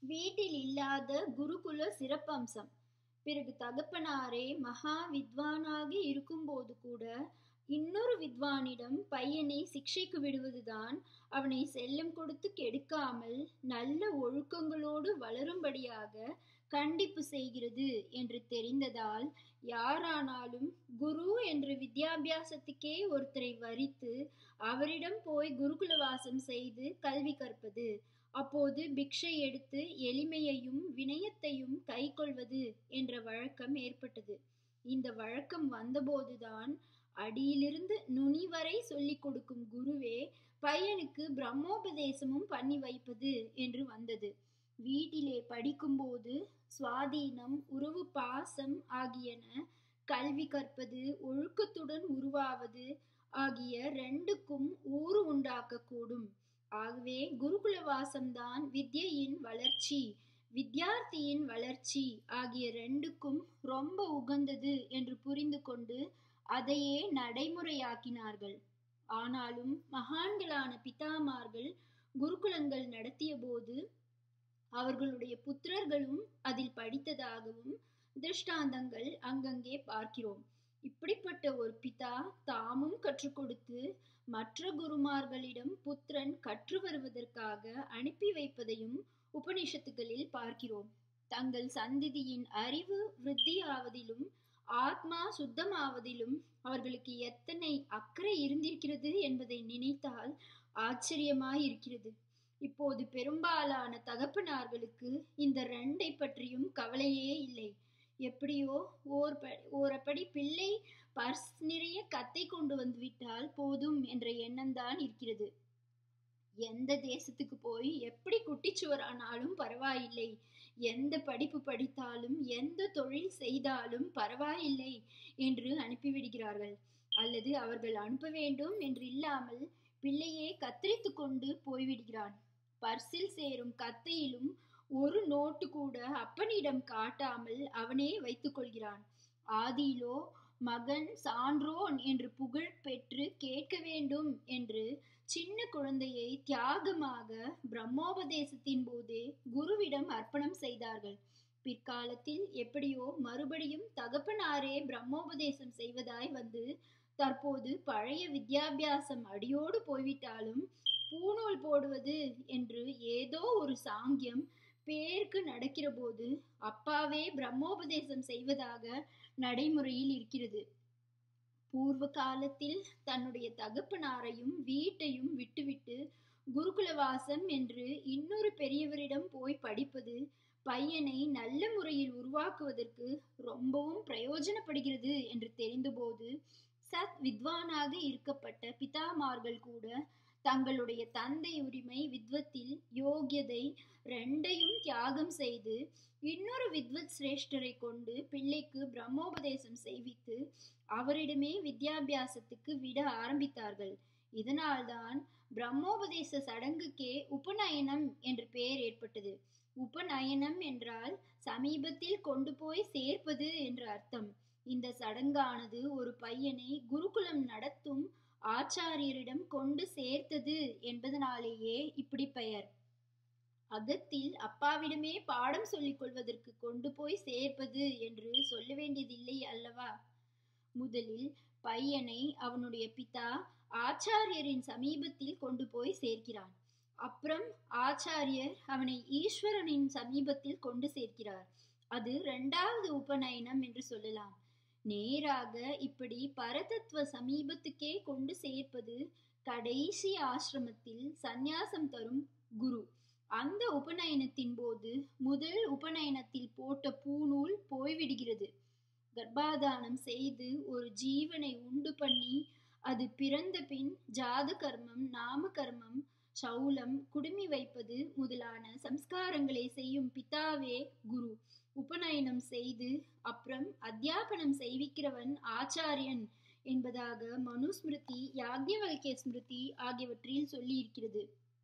வீட்டில் இல்லாத குருகுல சிறப்பம்சம் பிறகு தகப்பனாரே மகா வித்வானாக இருக்கும்போது கூட இன்னொரு வித்வானிடம் பையனை சிக்ஷைக்கு விடுவதுதான் அவனை செல்லம் கொடுத்து கெடுக்காமல் நல்ல ஒழுக்கங்களோடு வளரும்படியாக கண்டிப்பு செய்கிறது என்று தெரிந்ததால் யாரானாலும் குரு என்ற வித்யாபியாசத்துக்கே ஒருத்தரை வரித்து அவரிடம் போய் குருகுலவாசம் செய்து கல்வி கற்பது அப்போது பிக்ஷை எடுத்து எளிமையையும் வினயத்தையும் கைக்கொள்வது என்ற வழக்கம் ஏற்பட்டது இந்த வழக்கம் வந்தபோதுதான் அடியிலிருந்து நுனி வரை சொல்லிக் கொடுக்கும் குருவே பையனுக்கு பிரம்மோபதேசமும் பண்ணி வைப்பது என்று வந்தது வீட்டிலே படிக்கும்போது சுவாதீனம் உறவு பாசம் ஆகியன கல்வி கற்பது ஒழுக்கத்துடன் உருவாவது ஆகிய ரெண்டுக்கும் ஊறு உண்டாக்கக்கூடும் ஆகவே குருகுலவாசம்தான் வித்யையின் வளர்ச்சி வித்யார்த்தியின் வளர்ச்சி ஆகிய ரெண்டுக்கும் ரொம்ப உகந்தது என்று புரிந்து கொண்டு அதையே நடைமுறையாக்கினார்கள் ஆனாலும் மகான்களான பிதாமார்கள் குருகுலங்கள் நடத்திய போது அவர்களுடைய புத்திரர்களும் அதில் படித்ததாகவும் திருஷ்டாந்தங்கள் அங்கங்கே பார்க்கிறோம் இப்படிப்பட்ட ஒரு பிதா தாமும் கற்றுக் கொடுத்து மற்ற குருமார்களிடம் புத்திரன் கற்று வருவதற்காக அனுப்பி வைப்பதையும் உபனிஷத்துகளில் பார்க்கிறோம் தங்கள் சந்திதியின் அறிவு விருத்தியாவதிலும் ஆத்மா சுத்தமாவதிலும் அவர்களுக்கு எத்தனை அக்கறை இருந்திருக்கிறது என்பதை நினைத்தால் ஆச்சரியமாயிருக்கிறது இப்போது பெரும்பாலான தகப்பனார்களுக்கு இந்த ரெண்டை பற்றியும் கவலையே இல்லை எப்படியோ ஓர் ஓரப்படி பிள்ளை பர்ஸ் நிறைய கத்தை கொண்டு வந்து விட்டால் போதும் என்ற எண்ணம்தான் இருக்கிறது எந்த தேசத்துக்கு போய் எப்படி குட்டிச்சுவரானாலும் பரவாயில்லை எந்த படிப்பு படித்தாலும் எந்த தொழில் செய்தாலும் பரவாயில்லை என்று அனுப்பிவிடுகிறார்கள் அல்லது அவர்கள் அனுப்ப வேண்டும் என்று இல்லாமல் பிள்ளையே கத்தரித்து கொண்டு போய்விடுகிறான் பர்சில் சேரும் கத்தையிலும் ஒரு நோட்டு கூட அப்பனிடம் காட்டாமல் அவனே வைத்துக் கொள்கிறான் ஆதியிலோ மகன் சான்றோன் என்று புகழ் பெற்று கேட்க வேண்டும் என்று சின்ன குழந்தையை தியாகமாக பிரம்மோபதேசத்தின் போதே குருவிடம் அர்ப்பணம் செய்தார்கள் பிற்காலத்தில் எப்படியோ மறுபடியும் தகப்பனாரே பிரம்மோபதேசம் செய்வதாய் வந்து தற்போது பழைய வித்யாபியாசம் அடியோடு போய்விட்டாலும் பூநூல் போடுவது என்று ஏதோ ஒரு சாங்கியம் பேருக்கு நடக்கிற போது அப்பாவே பிரம்மோபதேசம் செய்வதாக நடைமுறையில் இருக்கிறது பூர்வ காலத்தில் தன்னுடைய தகப்பனாரையும் வீட்டையும் விட்டுவிட்டு குருகுலவாசம் என்று இன்னொரு பெரியவரிடம் போய் படிப்பது பையனை நல்ல முறையில் உருவாக்குவதற்கு ரொம்பவும் பிரயோஜனப்படுகிறது என்று தெரிந்தபோது சத் வித்வானாக இருக்கப்பட்ட பிதாமார்கள் கூட தங்களுடைய தந்தை உரிமை வித்வத்தில் யோகியதை ரெண்டையும் தியாகம் செய்து இன்னொரு வித்வத் சிரேஷ்டரை கொண்டு பிள்ளைக்கு பிரம்மோபதேசம் செய்வித்து அவரிடமே வித்யாபியாசத்துக்கு விட ஆரம்பித்தார்கள் இதனால்தான் பிரம்மோபதேச சடங்குக்கே உபநயனம் என்று பெயர் ஏற்பட்டது உபநயனம் என்றால் சமீபத்தில் கொண்டு போய் சேர்ப்பது என்று அர்த்தம் இந்த சடங்கானது ஒரு பையனை குருகுலம் நடத்தும் ஆச்சாரியரிடம் கொண்டு சேர்த்தது என்பதனாலேயே இப்படி பெயர் அகத்தில் அப்பாவிடமே பாடம் சொல்லிக் கொள்வதற்கு கொண்டு போய் சேர்ப்பது என்று சொல்ல வேண்டியதில்லை அல்லவா முதலில் பையனை அவனுடைய பிதா ஆச்சாரியரின் சமீபத்தில் கொண்டு போய் சேர்க்கிறான் அப்புறம் ஆச்சாரியர் அவனை ஈஸ்வரனின் சமீபத்தில் கொண்டு சேர்க்கிறார் அது இரண்டாவது உபநயனம் என்று சொல்லலாம் நேராக இப்படி பரதத்துவ சமீபத்துக்கே கொண்டு சேர்ப்பது கடைசி ஆசிரமத்தில் சந்நியாசம் தரும் குரு அந்த உபநயனத்தின் போது முதல் உபநயனத்தில் போட்ட பூநூல் போய்விடுகிறது கர்ப்பாதானம் செய்து ஒரு ஜீவனை உண்டு பண்ணி அது பிறந்த பின் ஜாத கர்மம் நாம கர்மம் சௌலம் குடுமி வைப்பது முதலான சம்ஸ்காரங்களை செய்யும் பிதாவே குரு உபநயனம் செய்து அப்புறம் அத்தியாபனம் செய்விக்கிறவன் ஆச்சாரியன் என்பதாக மனுஸ்மிருதி யாக்ஞவல்கிய ஸ்மிருதி ஆகியவற்றில் சொல்லி இருக்கிறது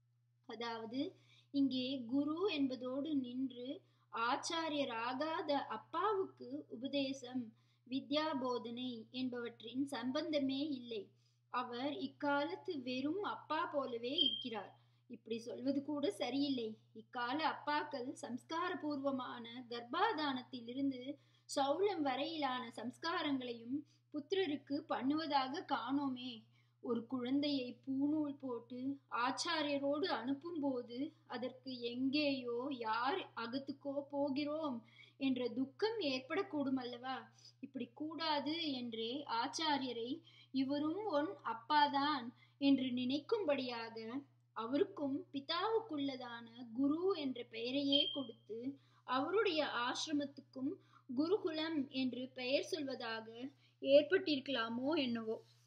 அதாவது இங்கே குரு என்பதோடு நின்று ஆச்சாரியராகாத அப்பாவுக்கு உபதேசம் வித்யா போதனை என்பவற்றின் சம்பந்தமே இல்லை அவர் இக்காலத்து வெறும் அப்பா போலவே இருக்கிறார் இப்படி சொல்வது கூட சரியில்லை இக்கால அப்பாக்கள் சம்ஸ்கார பூர்வமான கர்ப்பாதானத்திலிருந்து சௌளம் வரையிலான சம்ஸ்காரங்களையும் புத்திரருக்கு பண்ணுவதாக காணோமே ஒரு குழந்தையை பூநூல் போட்டு ஆச்சாரியரோடு அனுப்பும்போது அதற்கு எங்கேயோ யார் அகத்துக்கோ போகிறோம் என்ற துக்கம் ஏற்படக்கூடும் அல்லவா இப்படி கூடாது என்றே ஆச்சாரியரை இவரும் ஒன் அப்பாதான் என்று நினைக்கும்படியாக அவருக்கும் பிதாவுக்குள்ளதான குரு என்ற பெயரையே கொடுத்து அவருடைய ஆசிரமத்துக்கும் குருகுலம் என்று பெயர் சொல்வதாக ஏற்பட்டிருக்கலாமோ என்னவோ